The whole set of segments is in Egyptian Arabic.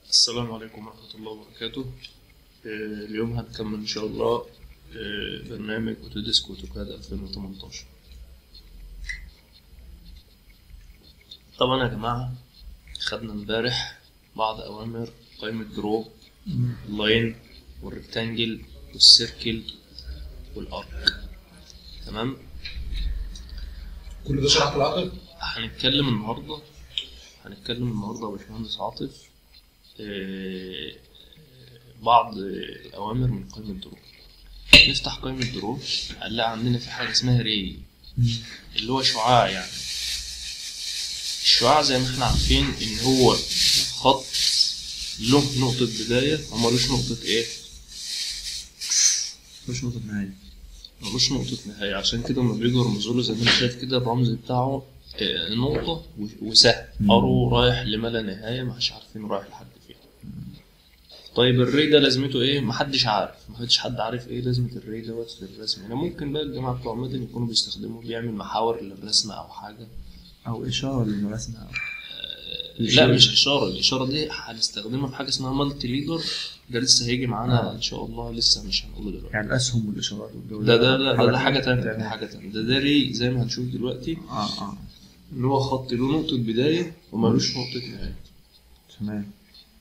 السلام عليكم ورحمة الله وبركاته آه، اليوم هنكمل إن شاء الله آه، برنامج أوتوديسك أوتوكاد 2018 طبعا يا جماعة خدنا امبارح بعض أوامر قائمة درو اللاين والريكتانجل والسيركل والأرك تمام كل ده شرح في العقل هنتكلم النهارده هنتكلم النهارده يا باشمهندس عاطف آه، بعض الأوامر من قائمة درو نفتح قائمة درو هنلاقي عندنا في حاجة اسمها ري اللي هو شعاع يعني الشعاع زي ما احنا عارفين إن هو خط له نقطة بداية ومالوش نقطة إيه؟ مش نقطة نهاية ملوش نقطة نهاية عشان كده لما بيجوا يرمزوا له زي ما انت شايف كده الرمز بتاعه آه، نقطة و- وسهم مم. أرو رايح لما لا نهاية مش عارفين رايح لحد فين طيب الري ده لازمته ايه؟ محدش عارف محدش حد عارف ايه لازمة الري دوت في الرسم هنا ممكن بقى الجماعة بتوع مدن يكونوا بيستخدموه بيعمل محاور للرسم أو حاجة أو إشارة للرسمة أو لا مش إشارة الإشارة دي هنستخدمها في حاجة اسمها مالتي ليدر ده لسه هيجي معانا آه. إن شاء الله لسه مش هنقوله دلوقتي يعني الأسهم والإشارات والجو ده ده ده, ده, ده حاجة تانية تانية. ده حاجة تانية ده ده ري زي ما هنشوف دلوقتي آه آه ان هو خط له نقطة بداية ومالوش نقطة نهاية تمام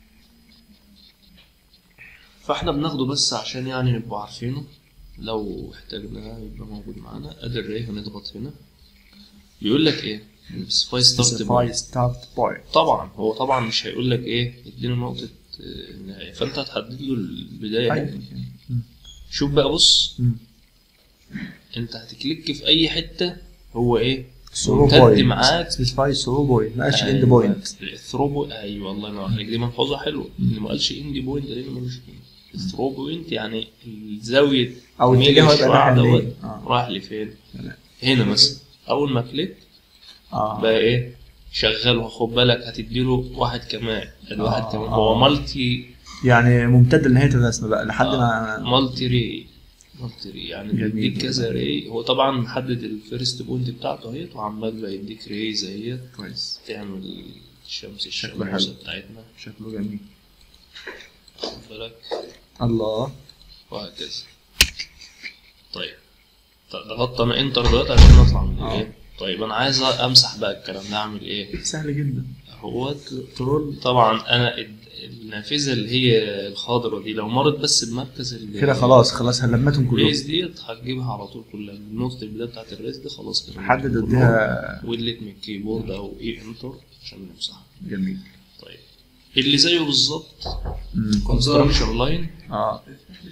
فاحنا بناخده بس عشان يعني نبقى عارفينه لو احتاجناه يبقى موجود معانا ادي الري هنضغط هنا بيقول لك ايه سباي ستارت specify start point طبعا هو طبعا مش هيقول لك ايه اديله نقطة آه، نهاية فانت هتحدد له البداية أيوة. هنا. مم. شوف بقى بص مم. انت هتكليك في اي حتة هو ايه through ممتد point معاك specify through point ما قالش end أيوة. point الثرو بوينت ايوه الله ينور عليك دي ملحوظه حلوه ان ما قالش اندي بوينت لان ملوش بوينت الثرو بوينت يعني الزاويه أو ميل اتجاهه يبقى الشعاع ناحية دوت اليمين. آه. رايح لفين تمام. هنا مثلا اول ما كليك آه بقى ايه شغال وخد بالك هتديله واحد كمان الواحد آه. كمان هو مالتي يعني ممتد لنهاية الرسمة بقى لحد ما مالتي ري مالتي ري يعني جميل. بيديك كذا ري هو طبعا محدد الفيرست بوينت بتاعته اهيت وعمال بقى يديك ري زيت كويس تعمل الشمس شكله الشمس حلو. بتاعتنا شكله جميل خد بالك الله وهكذا طيب طب ضغطت انا انتر دلوقتي عشان اطلع من آه. الايه طيب انا عايز امسح بقى الكلام ده اعمل ايه سهل جدا هو ترول طبعا انا ال- النافذه اللي هي الخضراء دي لو مرت بس بمركز ال- كده خلاص خلاص هلمتهم كلهم الريس ديت هتجيبها على طول كلها من نقطه البدايه بتاعت الريس دي خلاص كده حدد اديها ويدلت من الكيبورد او اي انتر عشان نمسحها جميل طيب اللي زيه بالظبط مم. كونستراكشن لاين اه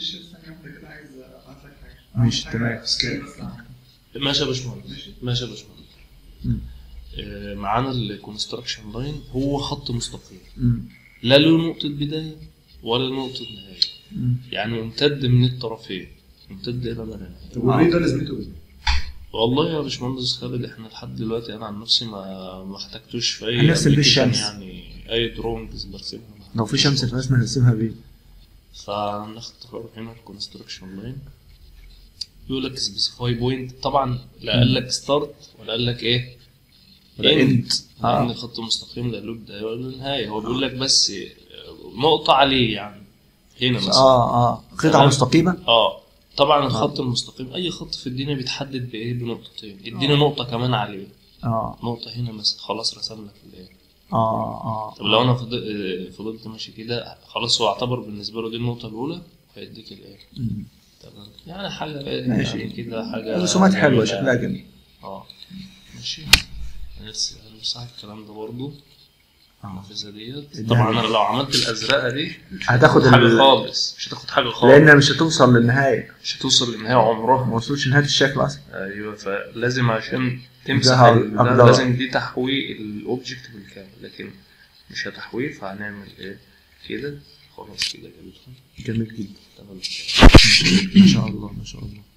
مش تمام ماشي يا باشمهندس ماشي يا باشمهندس مم. آه، معانا الكونستراكشن لاين هو خط مستقيم مم. لا له نقطة بداية ولا نقطة نهاية مم. يعني ممتد من الطرفين ممتد إلى ما لا نهاية طب والري ده لازمته ايه؟ والله يا باشمهندس خالد احنا لحد دلوقتي انا عن نفسي ما ما احتجتوش في اي هنرسم بيه application الشمس. يعني اي درونجز برسمها لو في شمس في الرسمة نرسمها بيه فنختار هنا الكونستراكشن لاين يقول لك سبيسيفاي بوينت طبعا لا قال لك ستارت ولا قال لك ايه ولا end end. آه. لان الخط مستقيم لا له بدايه ولا له نهايه هو بيقول لك بس نقطه عليه يعني هنا مثلا اه اه قطعة تمام. مستقيمة اه طبعا الخط المستقيم اي خط في الدنيا بيتحدد بايه بنقطتين ادينا نقطه كمان عليه اه نقطه هنا مثلا خلاص رسم لك الايه اه اه طب لو انا فضل- فضلت ماشي كده خلاص هو اعتبر بالنسبه له دي النقطه الاولى هيديك الايه مم. تمام يعني حاجه ماشي. يعني كده حاجه الرسومات حلوة جميلة. شكلها جميل اه ماشي هنرس- هنمسح الكلام ده برضه اه النافذه ديت الدهب. طبعا انا لو عملت الازرقه دي هتاخد حاجه ال... خالص مش هتاخد حاجه خالص لانها مش هتوصل للنهاية مش هتوصل للنهايه عمرها ما وصلوش لنهاية الشكل اصلا ايوه فلازم عشان تمسح ده البتاع ده أقدر. لازم دي تحويل الاوبجكت بالكامل لكن مش هتحويل فهنعمل ايه كده خلاص كده جابتهم جميل جدا تمام ما شاء الله ما شاء الله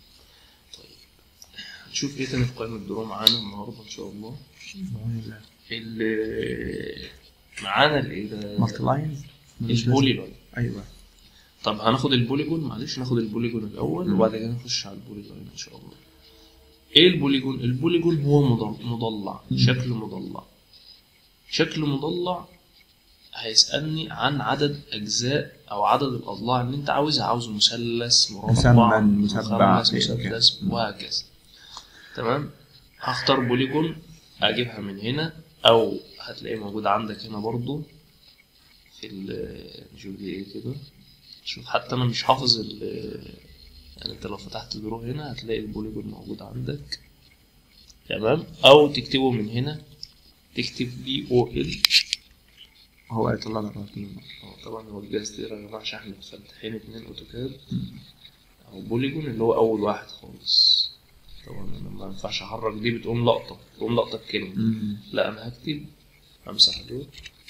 نشوف ايه تاني في قائمة الدرو معانا النهارده ان شاء الله اللي معانا الايه ده مالتي لاينز البولي لاين ايوه طب هناخد البوليجون معلش ناخد البوليجون الاول مم. وبعد كده نخش على البولي لاين ان شاء الله ايه البوليجون البوليجون هو مضل- مضلع مم. شكل مضلع شكل مضلع هيسالني عن عدد اجزاء او عدد الاضلاع اللي انت عاوزها عاوزه مثلث مربع مثمن، مسبع، مثلث إيه، كده. مثلث وهكذا تمام هختار بوليجون اجيبها من هنا او هتلاقيه موجود عندك هنا برضو في ال نشوف دي ايه كده شوف حتى انا مش حافظ ال يعني انت لو فتحت درو هنا هتلاقي البوليجون موجود عندك تمام او تكتبه من هنا تكتب بي او ال هو هيطلع لك رقم. طبعا هو الجهاز ده يا جماعه عشان احنا فاتحين اتنين اوتوكاد او بوليجون اللي هو اول واحد خالص طبعا انا ما ينفعش احرك دي بتقوم لقطه تقوم لقطه الكلمه مم. لا انا هكتب امسح دول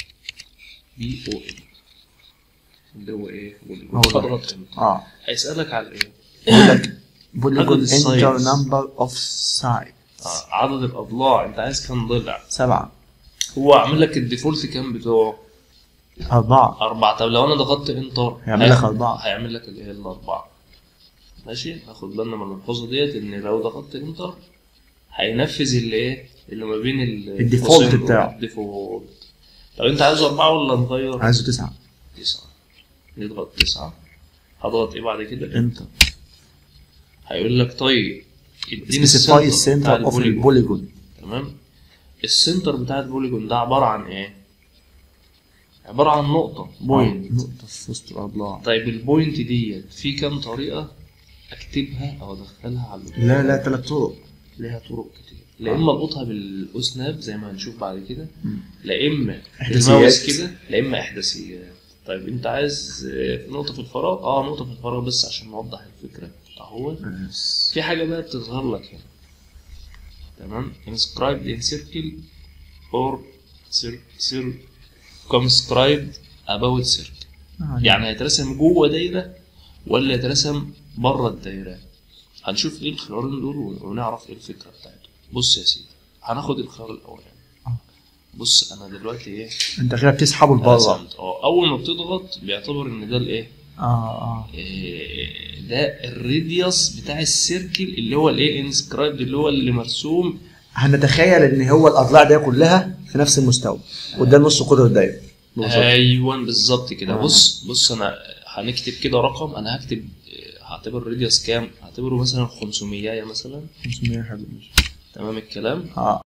بي او ال اللي هو ايه بوليجون هو ده. اضغط انت اه هيسالك على ايه بيقول لك بوليجون عدد السايدز. انتر نمبر اوف سايد آه عدد الاضلاع انت عايز كام ضلع سبعة هو عامل لك الديفولت كام بتوعه أربعة أربعة طب لو أنا ضغطت انتر هيعمل لك أربعة. هيعمل لك اللي هي الأربعة ماشي ناخد بالنا من الملحوظة ديت إن لو ضغطت انتر هينفذ اللي إيه اللي ما بين ال- الديفولت القوسين دول. بتاعه. الديفولت لو أنت عايزه أربعة ولا نغير؟ عايزه تسعة تسعة نضغط تسعة هضغط إيه بعد كده؟ انتر هيقول لك طيب اديني سبيسيفاي السنتر بتاع السنتر اوف البوليجون. البوليجون تمام السنتر بتاع البوليجون ده عبارة عن إيه؟ عبارة عن نقطة بوينت نقطة في وسط الأضلاع طيب البوينت ديت في كام طريقة اكتبها او ادخلها على اللوجو لا لا ثلاث طرق ليها طرق كتير لا اما القطها بالاوسناب زي ما هنشوف بعد كده مم. لا اما إحداثيات. الماوس كده لا اما احداثيات طيب انت عايز آه، نقطة في الفراغ اه نقطة في الفراغ بس عشان نوضح الفكرة اهو بس في حاجة بقى بتظهر لك هنا تمام inscribed in circle or cir- circumscribed about circle يعني هيترسم جوه دايرة ولا يترسم بره الدايرة هنشوف ايه الخيارين دول ونعرف ايه الفكرة بتاعته بص يا سيدي هناخد الخيار الاولاني آه. بص انا دلوقتي ايه انت كده بتسحبه لبره رسمت اه اول ما بتضغط بيعتبر ان ده الايه اه اه إيه، ده الراديوس بتاع السيركل اللي هو الايه انسكرايبد اللي هو اللي مرسوم هنتخيل ان هو الاضلاع دي كلها في نفس المستوى وده نص قدر الدايره بالظبط. ايوه بالظبط كده آه. بص بص انا هنكتب كده رقم انا هكتب هعتبر الراديوس كام هعتبره مثلا 500 مثلا 500 حلو تمام الكلام اه